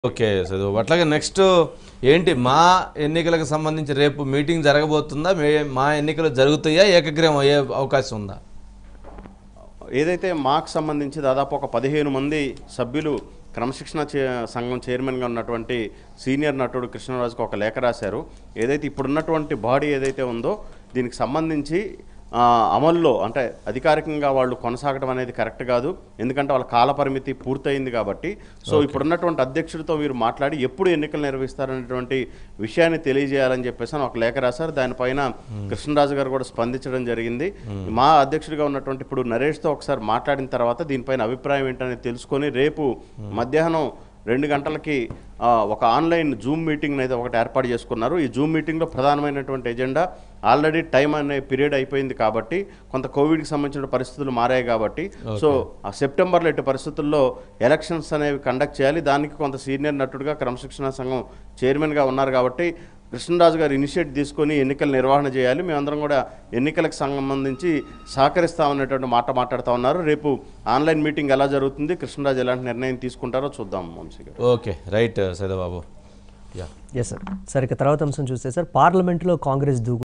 okay చదువు అట్లాగే next ఏంటి మా ఎన్నికలకు సంబంధించి రేపు మీటింగ్ జరగబోతుందా మే- మా ఎన్నికలు జరుగుతాయా ఏకగ్రీవం అయ్యే అవకాశం ఉందా ఏదైతే మాకు సంబంధించి దాదాపు ఒక పదిహేను మంది సభ్యులు క్రమశిక్షణ చే సంఘం చైర్మన్గా ఉన్నటువంటి సీనియర్ నటుడు కృష్ణరాజుకు ఒక లేఖ రాశారు ఏదైతే ఇప్పుడున్నటువంటి బాడీ ఏదైతే ఉందో దీనికి సంబంధించి ఆ, అమల్లో అంటే అధికారికంగా వాళ్ళు కొనసాగడం అనేది కరెక్ట్ కాదు ఎందుకంటే వాళ్ళ కాల పరిమితి పూర్తయింది కాబట్టి సో ఇప్పుడున్నటువంటి అధ్యక్షుడితో వీరు మాట్లాడి ఎప్పుడు ఎన్నికలు నిర్వహిస్తారనేటువంటి విషయాన్ని తెలియజేయాలని చెప్పేసి అని ఒక లేఖ రాశారు దానిపైన కృష్ణరాజు గారు కూడా స్పందించడం జరిగింది మా అధ్యక్షుడిగా ఉన్నటువంటి ఇప్పుడు నరేష్తో ఒకసారి మాట్లాడిన తర్వాత దీనిపైన అభిప్రాయం ఏంటనేది తెలుసుకొని రేపు మధ్యాహ్నం రెండు గంటలకి ఆ, ఒక ఆన్లైన్ జూమ్ మీటింగ్ అయితే ఒకటి ఏర్పాటు చేసుకున్నారు ఈ జూమ్ మీటింగ్లో ప్రధానమైనటువంటి ఎజెండా ఆల్రెడీ టైం అనే పీరియడ్ అయిపోయింది కాబట్టి కొంత కోవిడ్కి సంబంధించిన పరిస్థితులు మారాయి కాబట్టి సో ఆ సెప్టెంబర్లో ఇటు పరిస్థితుల్లో ఎలక్షన్స్ అనేవి కండక్ట్ చేయాలి దానికి కొంత సీనియర్ నటుడుగా క్రమశిక్షణ సంఘం చైర్మన్గా ఉన్నారు కాబట్టి కృష్ణరాజు గారు ఇనిషియేట్ తీసుకొని ఎన్నికల నిర్వహణ చేయాలి మేమందరం కూడా ఎన్నికలకు సంబంధించి సహకరిస్తామనేటువంటి మాట మాట్లాడుతూ ఉన్నారు రేపు ఆన్లైన్ మీటింగ్ ఎలా జరుగుతుంది కృష్ణరాజు ఎలాంటి నిర్ణయం తీసుకుంటారో చూద్దాం Vamsi garu okay right Saidababu yeah yes sir sir ఇక తర్వాత అంశం చూస్తే సార్ పార్లమెంట్లో కాంగ్రెస్ దూకు